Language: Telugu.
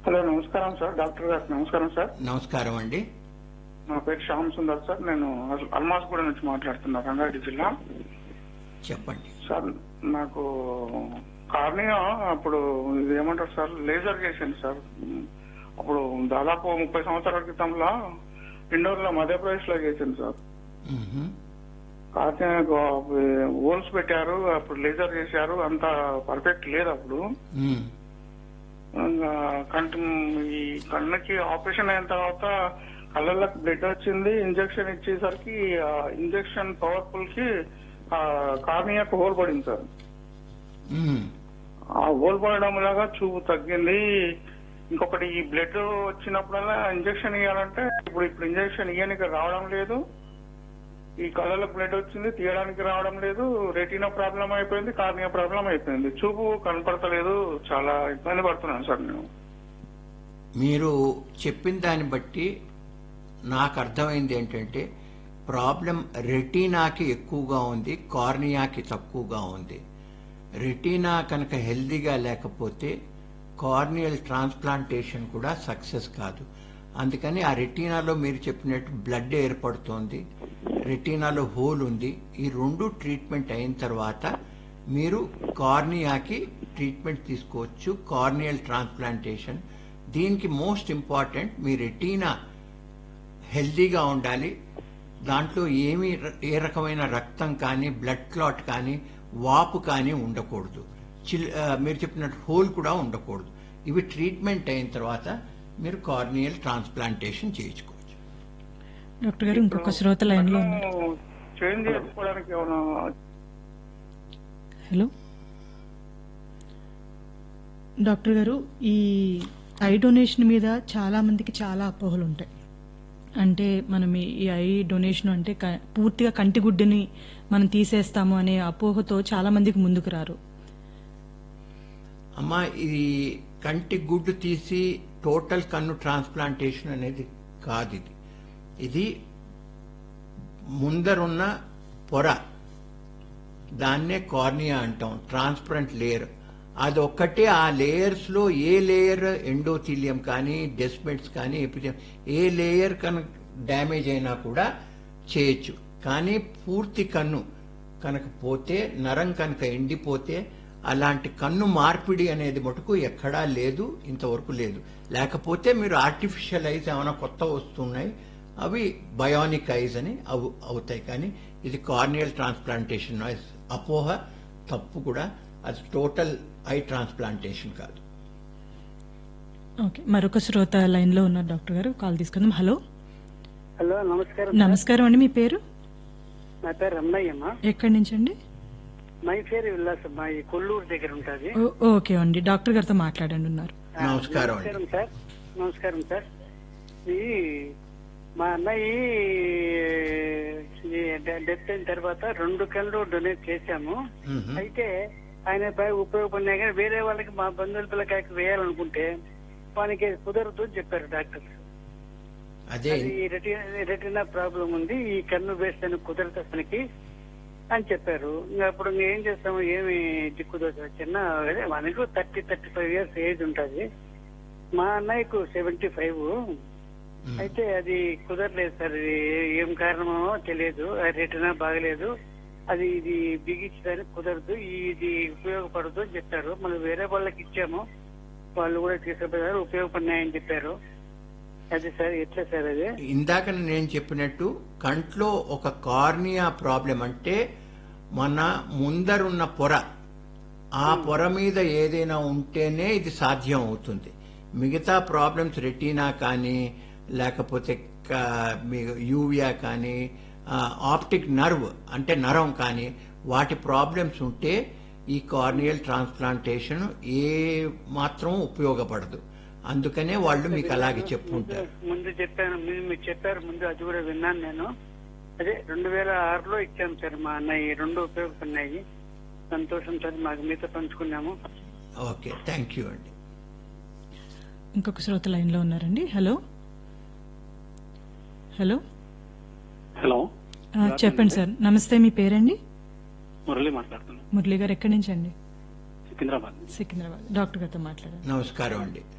హలో నమస్కారం సార్ డాక్టర్ గారు నమస్కారం సార్ నమస్కారం అండి నా పేరు శ్యామ్ సుందర్ సార్ నేను అల్మాస్గూడ నుంచి మాట్లాడుతున్నా రంగారెడ్డి జిల్లా చెప్పండి సార్ నాకు కార్నియా అప్పుడు ఇది ఏమంటారు సార్ లేజర్ చేసింది సార్ అప్పుడు దాదాపు ముప్పై సంవత్సరాల క్రితంలో ఇండోర్ లో మధ్యప్రదేశ్ లో చేసింది సార్ మ్హూ. కార్నియాకు హోల్స్ పెట్టారు అప్పుడు లేజర్ చేశారు అంత పర్ఫెక్ట్ లేదు అప్పుడు మ్. ఇంకా కంటి ఈ కళ్ళకి ఆపరేషన్ అయిన తర్వాత కళ్ళకి బ్లడ్ వచ్చింది ఇంజెక్షన్ ఇచ్చేసరికి ఆ ఇంజెక్షన్ పవర్ఫుల్ కి కార్నియాకు హోల్ పడింది సార్ మ్. ఆ హోల్ పడడం లాగా చూపు తగ్గింది ఇంకొకటి ఈ బ్లడ్ వచ్చినప్పుడల్లా ఇంజెక్షన్ ఇవ్వాలంటే ఇప్పుడు ఇప్పుడు ఇంజెక్షన్ ఇవ్వడానికి రావడం లేదు ఈ కళ్ళలో బ్లడ్ వచ్చింది తీయడానికి రావడం లేదు రెటీనా ప్రాబ్లం అయిపోయింది కార్నియా ప్రాబ్లం అయిపోయింది చూపు కనపడతలేదు చాలా ఇబ్బంది పడుతున్నాను సార్ నేను మీరు చెప్పిన దాన్ని బట్టి నాకు అర్థమైంది ఏంటంటే ప్రాబ్లం రెటీనాకి ఎక్కువగా ఉంది కార్నియాకి తక్కువగా ఉంది రెటీనా కనుక హెల్దీగా లేకపోతే కార్నియల్ ట్రాన్స్ప్లాంటేషన్ కూడా సక్సెస్ కాదు అందుకని ఆ రెటీనాలో మీరు చెప్పినట్టు బ్లడ్ ఏర్పడుతోంది రెటీనాలో హోల్ ఉంది ఈ రెండు ట్రీట్మెంట్ అయిన తర్వాత మీరు కార్నియాకి ట్రీట్మెంట్ తీసుకోవచ్చు కార్నియల్ ట్రాన్స్ప్లాంటేషన్ దీనికి మోస్ట్ ఇంపార్టెంట్ మీ రెటీనా హెల్దీగా ఉండాలి దాంట్లో ఏమి ఏ రకమైన రక్తం కానీ బ్లడ్ క్లాట్ కానీ వాపు కానీ ఉండకూడదు చిల్ ఆ, మీరు చెప్పినట్టు హోల్ కూడా ఉండకూడదు ఇవి ట్రీట్మెంట్ అయిన తర్వాత మీరు కార్నియల్ ట్రాన్స్ప్లాంటేషన్ చేయించుకోవచ్చు డాక్టర్ గారు ఇంకొక శ్రోత లైన్ లో ఉన్నారు చేంజ్ చేసుకోవడానికి ఏమైనా హలో డాక్టర్ గారు ఈ ఐ డొనేషన్ మీద చాలా మందికి చాలా అపోహలు ఉంటాయి అంటే మనం ఈ ఈ ఐ డొనేషన్ అంటే క- పూర్తిగా కంటి గుడ్డుని మనం తీసేస్తాము అనే అపోహతో చాలా మందికి ముందుకు రారు అమ్మా ఇది కంటి గుడ్డు తీసి టోటల్ కన్ను ట్రాన్స్ప్లాంటేషన్ అనేది కాదు ఇది ఇది ముందరున్న పొర దాన్నే కార్నియా అంటాం ట్రాన్స్పరెంట్ లేయర్ అది ఒక్కటే ఆ లేయర్స్ లో ఏ లేయర్ ఎండోథీలియం కానీ డెస్మెట్స్ కానీ ఎపిథియం ఏ లేయర్ కనుక డ్యామేజ్ అయినా కూడా చేయొచ్చు కానీ పూర్తి కన్ను కనుక పోతే నరం కనుక ఎండిపోతే అలాంటి కన్ను మార్పిడి అనేది మటుకు ఎక్కడా లేదు ఇంతవరకు లేదు లేకపోతే మీరు ఆర్టిఫిషియల్ ఐస్ ఏమైనా కొత్త వస్తున్నాయి అవి బయోనిక్ ఐస్ అని అవు అవుతాయి కానీ ఇది కార్నియల్ ట్రాన్స్ప్లాంటేషన్ అపోహ తప్పు కూడా అది టోటల్ ఐ ట్రాన్స్ప్లాంటేషన్ కాదు ఓకే మరొక శ్రోత లైన్ లో ఉన్నారు డాక్టర్ గారు కాల్ తీసుకుందాం హలో హలో నమస్కారం నమస్కారం అండి మీ పేరు నా పేరు రమణయ్యమ్మ ఎక్కడి నుంచి అండి మై పేరు విల్లాసమ్మ ఈ కొల్లూరు దగ్గర ఉంటది ఓ- ఓకే అండి డాక్టర్ గారితో మాట్లాడండి ఉన్నారు ఆ, నమస్కారం అండి. నమస్కారం సార్ నమస్కారం సార్ ఈ మా అన్నయ్య ఈ డె- డెత్ అయిన తర్వాత రెండు కళ్ళు డొనేట్ చేశాము మ్మ్. అయితే ఆయన పై ఉపయోగపడినాయి కానీ వేరే వాళ్ళకి మా బంధువుల పిల్లకాయకి వేయాలనుకుంటే వానికి కుదరదు అని చెప్పారు డాక్టర్ అదే అది రెటీ- రెటీనా ప్రాబ్లం ఉంది ఈ కన్ను వేస్తే కుదరదు అతనికి అని చెప్పారు ఇంకా అప్పుడు ఇంకా ఏం చేస్తాము ఏమి దిక్కుదోచ చిన్న అదే మనకు thirty thirty five years age ఉంటది మా అన్నయ్యకు సెవెంటీ ఫైవ్ మ్మ్. అయితే అది కుదరలేదు సార్ ఇది ఏం కారణమో తెలియదు ఆ రెటీనా బాగలేదు అది ఇది బిగించడానికి కుదరదు ఇది ఉపయోగపడదు అని చెప్పారు మనం వేరే వాళ్ళకి ఇచ్చాము వాళ్ళు కూడా తీసుకుపోయారు ఉపయోగపడినాయని చెప్పారు అది సార్ ఎట్లా సార్ అది ఇందాక నేను చెప్పినట్టు కంట్లో ఒక కార్నియా ప్రాబ్లం అంటే మన ముందరున్న పొర ఆ పొర మీద ఏదైనా ఉంటేనే ఇది సాధ్యం అవుతుంది మిగతా ప్రాబ్లమ్స్ రెటీనా కానీ లేకపోతే క- మీ- యూవియా కానీ ఆ, ఆప్టిక్ నర్వ్ అంటే నరం కానీ వాటి ప్రాబ్లమ్స్ ఉంటే ఈ కార్నియల్ ట్రాన్స్ప్లాంటేషన్ ఏ మాత్రం ఉపయోగపడదు అందుకనే వాళ్ళు మీకు అలాగే చెప్పుంటారు ముందు చెప్పాను మీరు మీరు చెప్పారు ముందు అది కూడా విన్నాను నేను అదే రెండు వేల ఆరులో ఇచ్చాము సార్ మా అన్నయ్య ఈ రెండు ఉపయోగపడినాయి సంతోషం సార్ మాకు మీతో పంచుకున్నాము ఓకే థ్యాంక్ యూ అండి ఇంకొక శ్రోత లైన్ లో ఉన్నారండి హలో హలో హలో ఆ, చెప్పండి సార్ నమస్తే మీ పేరండి మురళి మాట్లాడుతున్నాను మురళి గారు ఎక్కడి నుంచి అండి సికింద్రాబాద్ సికింద్రాబాద్ డాక్టర్ గారితో మాట్లాడండి నమస్కారం అండి